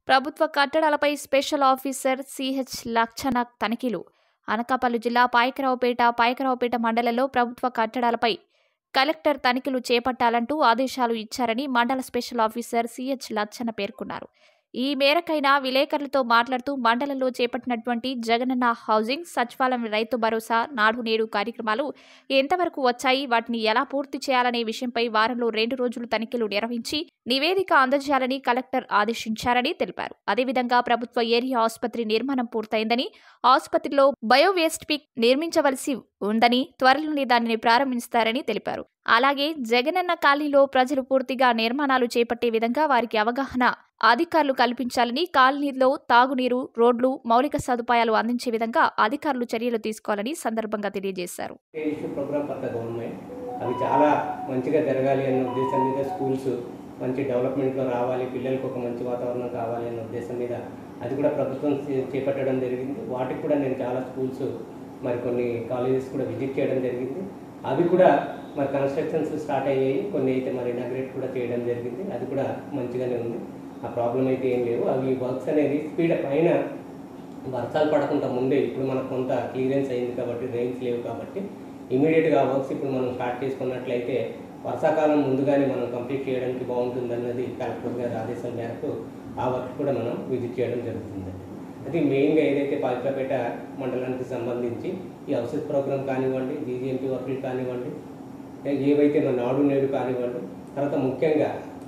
ప్రభుత్వ కట్టడాలపై special officer CH లక్షణ తనిఖీలు అనకాపల్లి జిల్లా పాయకరావుపేట పాయకరావుపేట మండలంలో ప్రభుత్వ కట్టడాలపై కలెక్టర్ తనిఖీలు చేపట్టాలంటూ ఆదేశాలు ఇచ్చారని మండల స్పెషల్ ఆఫీసర్ సిహెచ్ లచ్చన పేర్కొన్నారు ఈ మేరకైన విలేకరులతో మాట్లాడుతూ మండలంలో చేపట్టినటువంటి జగనన్న హౌసింగ్ సచివాలయం రైతు భరోసా నాడు నేడు కార్యక్రమాలు ఎంతవరకు వచ్చాయి వాటిని ఎలా పూర్తి చేయాలనే విషయంపై వారంలో రెండు రోజులు తనిఖీలు నిర్వహించి నివేదిక అందజేయాలని కలెక్టర్ ఆదేశించారని తెలిపారు అదేవిధంగా ప్రభుత్వ ఏరియా ఆసుపత్రి నిర్మాణం పూర్తయిందని ఆసుపత్రిలో బయోవేస్ట్ పిక్ నిర్మించవలసి ఉందని త్వరలోనే దానిని ప్రారంభిస్తారని తెలిపారు అలాగే జగనన్న కాలనీలో ప్రజలు పూర్తిగా నిర్మాణాలు చేపట్టే విధంగా వారికి అవగాహన అధికారులు కల్పించాలని కాలనీలో తాగునీరు రోడ్లు మౌలిక సదుపాయాలు అందించే విధంగా అధికారులు చర్యలు తీసుకోవాలని సందర్భంగా తెలియజేశారు ఇష్యూ ప్రోగ్రామ్ కొత్త గవర్నమెంట్ అవి చాలా మంచిగా జరగాలి అన్న ఉద్దేశం మీద స్కూల్స్ మంచి డెవలప్మెంట్లో రావాలి పిల్లలకు ఒక మంచి వాతావరణం కావాలి అన్న ఉద్దేశం మీద అది కూడా ప్రభుత్వం చే- చేపట్టడం జరిగింది వాటికి కూడా నేను చాలా స్కూల్స్ మరి కొన్ని కాలేజెస్ కూడా విజిట్ చేయడం జరిగింది అవి కూడా మరి కన్స్ట్రక్షన్స్ స్టార్ట్ అయ్యాయి కొన్ని అయితే మరి ఇనాగ్రేట్ కూడా చేయడం జరిగింది అది కూడా మంచిగానే ఉంది ఆ ప్రాబ్లం అయితే ఏం లేవు అవి వర్క్స్ అనేది స్పీడ్ అయినా వర్షాలు పడకుండా ముందే ఇప్పుడు మనకు కొంత క్లియరెన్స్ అయింది కాబట్టి రైన్స్ లేవు కాబట్టి ఇమీడియట్గా ఆ వర్క్స్ ఇప్పుడు మనం స్టార్ట్ చేసుకున్నట్లయితే వర్షాకాలం ముందుగానే మనం కంప్లీట్ చేయడానికి బాగుంటుంది అన్నది కలెక్టర్ గారి ఆదేశాల మేరకు ఆ వర్క్ కూడా మనం విజిట్ చేయడం జరుగుతుంది అది మెయిన్గా ఏదైతే పాలికపేట మండలానికి సంబంధించి ఈ ఔషధ ప్రోగ్రామ్ కానివ్వండి జీజీఎంపీ వర్కులు కానివ్వండి ఏవైతే మన నాడు నేడు కానివ్వండి తర్వాత ముఖ్యంగా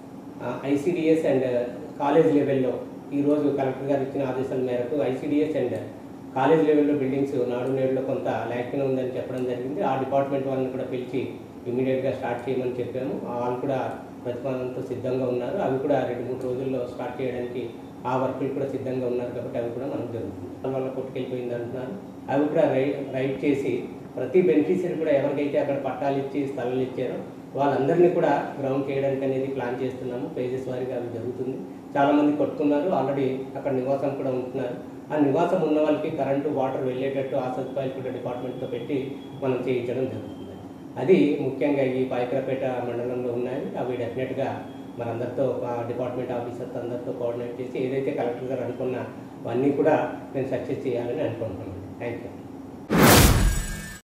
ఐసిడిఎస్ అండ్ కాలేజ్ లెవెల్లో ఈరోజు కలెక్టర్ గారు ఇచ్చిన ఆదేశాల మేరకు ఐసిడిఎస్ అండ్ కాలేజ్ లెవెల్లో బిల్డింగ్స్ నాడు నేడులో కొంత ల్యాక్టింగ్ ఉందని చెప్పడం జరిగింది ఆ డిపార్ట్మెంట్ వాళ్ళని కూడా పిలిచి ఇమీడియట్గా స్టార్ట్ చేయమని చెప్పాము వాళ్ళు కూడా ప్రతిపాదనతో సిద్ధంగా ఉన్నారు అవి కూడా రెండు మూడు రోజుల్లో స్టార్ట్ చేయడానికి ఆ వర్కులు కూడా సిద్ధంగా ఉన్నారు కాబట్టి అవి కూడా మనకు జరుగుతుంది వల్ల కొట్టుకెళ్ళిపోయింది అంటున్నారు అవి కూడా రై రైట్ చేసి ప్రతి బెనిఫిషియరీ కూడా ఎవరికైతే అక్కడ పట్టాలు ఇచ్చి స్థలాలు ఇచ్చారో వాళ్ళందరినీ కూడా గ్రౌండ్ చేయడానికి అనేది ప్లాన్ చేస్తున్నాము పేజెస్ వారీగా అవి జరుగుతుంది చాలా మంది కొట్టుకున్నారు ఆల్రెడీ అక్కడ నివాసం కూడా ఉంటున్నారు ఆ నివాసం ఉన్న వాళ్ళకి కరెంటు వాటర్ వెళ్ళేటట్టు ఆ సదుపాయాలు కూడా డిపార్ట్మెంట్తో పెట్టి మనం చేయించడం జరుగుతుంది అది ముఖ్యంగా ఈ పాయకరపేట మండలంలో ఉన్నాయి అవి డెఫినెట్గా మనందరితో ఆ డిపార్ట్మెంట్ ఆఫీసర్స్ అందరితో కోఆర్డినేట్ చేసి ఏదైతే కలెక్టర్ గారు అనుకున్న అవన్నీ కూడా నేను సక్సెస్ చేయాలని అనుకుంటున్నాను థ్యాంక్ యూ